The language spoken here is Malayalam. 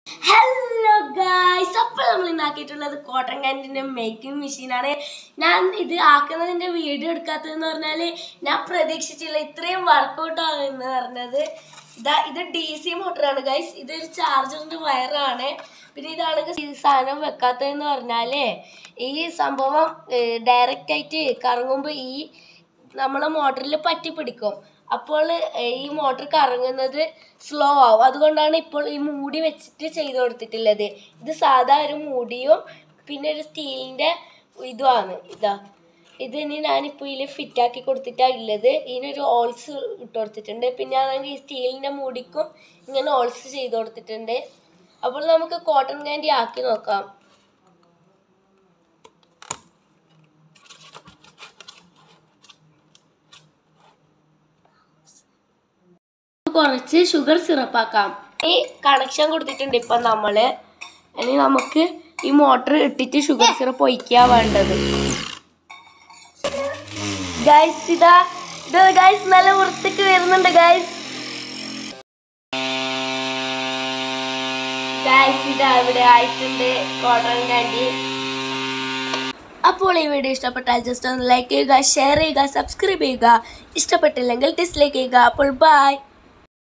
ഹലോ ഗായ്സ് അപ്പോൾ നമ്മൾ ഇന്നാക്കിയിട്ടുള്ളത് കോട്ടൺ കാൻഡിൻ്റെ മേക്കിംഗ് മെഷീനാണ് ഞാൻ ഇത് ആക്കുന്നതിൻ്റെ വീഡിയോ എടുക്കാത്തതെന്ന് പറഞ്ഞാൽ ഞാൻ പ്രതീക്ഷിച്ചില്ല ഇത്രയും വർക്കൗട്ട് ആകുമെന്ന് പറഞ്ഞത് ഇതാ ഇത് ഡി സി മോട്ടറാണ് ഗൈസ് ഇതൊരു ചാർജറിൻ്റെ വയറാണ് പിന്നെ ഇതാണ് ഈ സാധനം വെക്കാത്തതെന്ന് പറഞ്ഞാൽ ഈ സംഭവം ഡയറക്റ്റ് ആയിട്ട് കറങ്ങുമ്പോൾ ഈ നമ്മളെ മോട്ടറിൽ പറ്റി പിടിക്കും അപ്പോൾ ഈ മോട്ടർ കറങ്ങുന്നത് സ്ലോ ആവും അതുകൊണ്ടാണ് ഇപ്പോൾ ഈ മൂടി വെച്ചിട്ട് ചെയ്ത് കൊടുത്തിട്ടുള്ളത് ഇത് സാധാ ഒരു മൂടിയും പിന്നെ ഒരു സ്റ്റീലിൻ്റെ ഇതുമാണ് ഇതാ ഇത് ഇനി ഞാനിപ്പോൾ ഇതിൽ ഫിറ്റാക്കി കൊടുത്തിട്ടാണ് ഉള്ളത് ഇതിനൊരു ഓൾസ് ഇട്ട് കൊടുത്തിട്ടുണ്ട് പിന്നെ അതാണെങ്കിൽ ഈ സ്റ്റീലിൻ്റെ മൂടിക്കും ഇങ്ങനെ ഓൾസ് ചെയ്ത് കൊടുത്തിട്ടുണ്ട് അപ്പോൾ നമുക്ക് കോട്ടൺ കാൻഡി ആക്കി നോക്കാം കുറച്ച് ഷുഗർ സിറപ്പാക്കാം ഈ കണക്ഷൻ കൊടുത്തിട്ടുണ്ട് ഇപ്പം നമ്മൾ ഇനി നമുക്ക് ഈ മോട്ടർ ഇട്ടിട്ട് ഷുഗർ സിറപ്പ് ഒഴിക്കുക വേണ്ടത് ഗൈസ് ഇതാ ഇത് ഗൈസ് നല്ല വൃത്തിക്ക് വരുന്നുണ്ട് ഗൈസ് ഗൈസ് ഇതാ ഇവിടെ ആയിട്ടുണ്ട് കോട്ടൺ കാൻഡി അപ്പോൾ ഈ വീഡിയോ ഇഷ്ടപ്പെട്ടാൽ ജസ്റ്റ് ഒന്ന് ലൈക്ക് ചെയ്യുക ഷെയർ ചെയ്യുക സബ്സ്ക്രൈബ് ചെയ്യുക ഇഷ്ടപ്പെട്ടില്ലെങ്കിൽ ഡിസ്ലൈക്ക് ചെയ്യുക അപ്പോൾ ബൈ